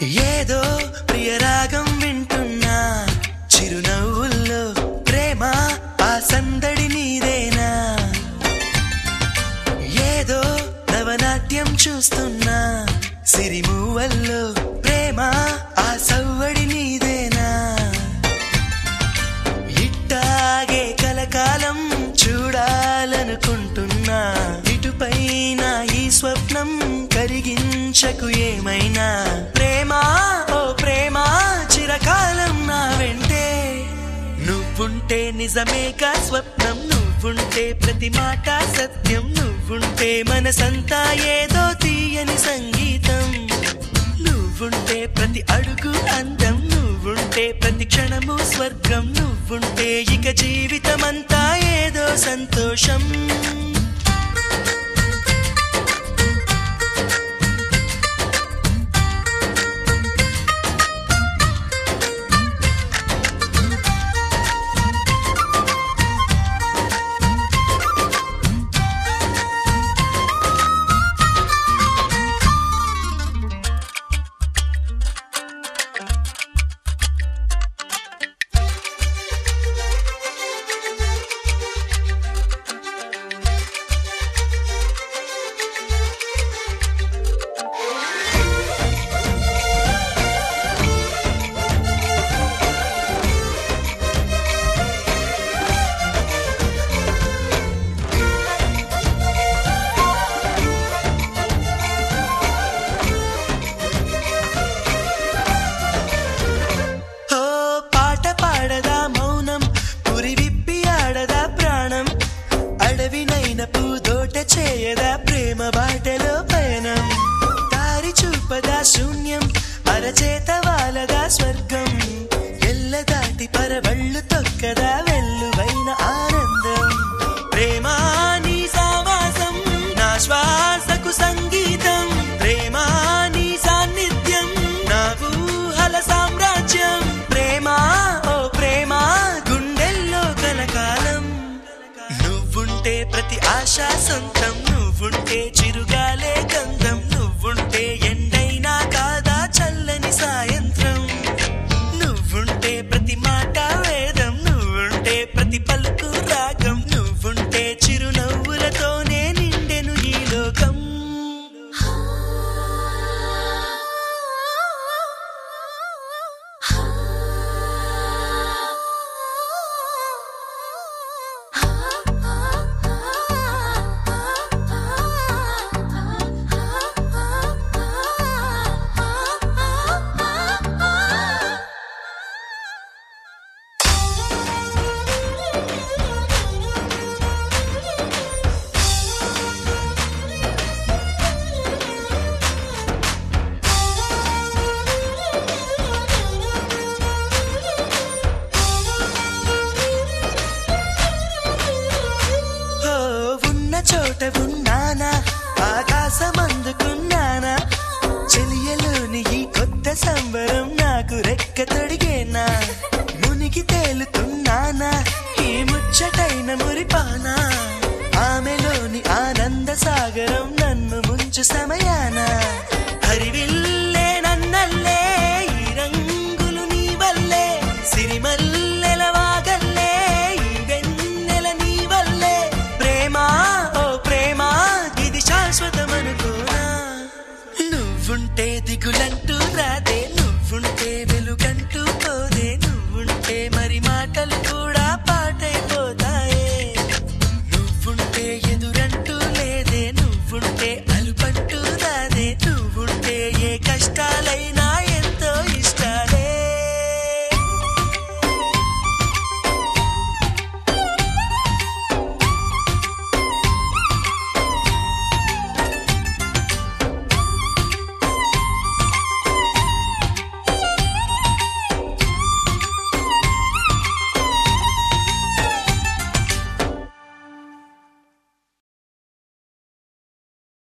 ఏదో ప్రియరాగం వింటున్నా చిరునవ్వుల్లో ప్రేమ ఆ సందడి నీదేనా ఏదో నవనాట్యం చూస్తున్నా సిరిమూవల్లో ప్రేమ ఆ సవ్వడి నీదేనా ఇట్టాగే కలకాలం చూడాలనుకుంటున్నా ఇటుపైన ఈ స్వప్నం కరిగించకు ఏమైనా ప్రేమ ఓ ప్రేమ చిరకాలం నా వెంటే నువ్వుంటే నిజమేగా స్వప్నం నువ్వుంటే ప్రతి మాట సత్యం నువ్వుంటే మనసంతా ఏదో తీయని సంగీతం నువ్వుంటే ప్రతి అడుగు అందం నువ్వుంటే ప్రతి క్షణము స్వర్గం నువ్వుంటే ఇక జీవితమంతా ఏదో సంతోషం ఓ పాట పాడదా మౌనం పురి విప్పి ఆడదా ప్రాణం అడవినైన పూదోట చేయదా ప్రేమ బాటలో పయనం దారి చూపదా శూన్యం అరచేత వాలదా స్వర్గం ఎల్ల దాటి పరవళ్ళు తొక్కదా వెల్లువైన ఆనందం ప్రేమ నీ సావాసం నా శ్వాసకు సంగీతం ప్రేమ నీ సాన్నిధ్యం నా ఊహల సామ్రాజ్యం ప్రేమ ఓ ప్రేమ గుండెల్లో కలకాలం నువ్వుంటే ప్రతి ఆశ సొంతం నువ్వుంటే చిరుగాలే గంధం నువ్వుంటే ఎండైనా కాదా చల్లని సాయంత్రం నువ్వుంటే ప్రతి మాట వేదం నువ్వుంటే ప్రతి పలుకు రాగం నువ్వుంటే చిరునవ్వులతోనే నిండెను ఈ లోకం ఓ ఉన్న చోట ఉన్నానా ఆకాశం అందుకున్నానా చెలియలోని ఈ కొత్త సంబరం నాకు రెక్క తొడిగేనా మునిగి తేలుతున్నానా ఈ ముచ్చటైన మురిపానా ఆమెలోని ఆనంద సాగరం నన్ను ముంచు సమయాన హరివిల్లే నన్నల్లే ఈ రంగులు నీ వల్లే సిరిమల్లెల వాగల్లే ఈ వెన్నెల నీ వల్లే ప్రేమ ఓ ప్రేమ ఇది శాశ్వతమనుకోనా నువ్వుంటే దిగులంటూ రాదే నువ్వుంటే వెలుగంటూ పోదే నువ్వుంటే మరి మాటలు కూడా పాటైపోతాయే నువ్వుంటే ఎదురంటూ లేదే నువ్వుంటే అలుపంటూ రాదే నువ్వుంటే ఏ కష్టాలు